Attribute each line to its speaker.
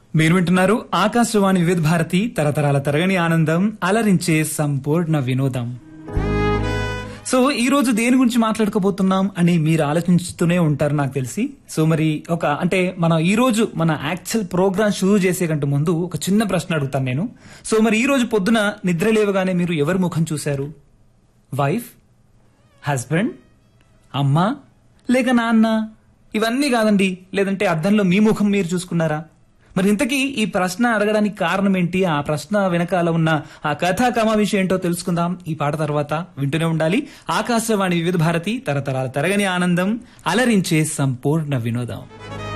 Speaker 1: మీరు వింటున్నారు ఆకాశవాణి వివిధ భారతి తరతరాల తరగని ఆనందం అలరించే సంపూర్ణ వినోదం సో ఈ రోజు దేని గురించి మాట్లాడుకోబోతున్నాం అని మీరు ఆలోచిస్తూనే ఉంటారు నాకు తెలిసి సో మరి ఒక అంటే మనం ఈ రోజు మన యాక్చువల్ ప్రోగ్రామ్ షురూ చేసే కంటే ముందు ఒక చిన్న ప్రశ్న అడుగుతాను నేను సో మరి ఈ రోజు పొద్దున నిద్ర లేవగానే మీరు ఎవరి ముఖం చూశారు వైఫ్ హస్బెండ్ అమ్మ లేక నాన్న ఇవన్నీ కాదండి లేదంటే అద్దంలో మీ ముఖం మీరు చూసుకున్నారా మరి ఇంతకీ ఈ ప్రశ్న అడగడానికి కారణం ఏంటి ఆ ప్రశ్న వెనకాల ఉన్న ఆ కథా కమావిషయం ఏంటో తెలుసుకుందాం ఈ పాట తర్వాత వింటూనే ఉండాలి ఆకాశవాణి వివిధ భారతి తరతరాల తరగని ఆనందం అలరించే సంపూర్ణ వినోదం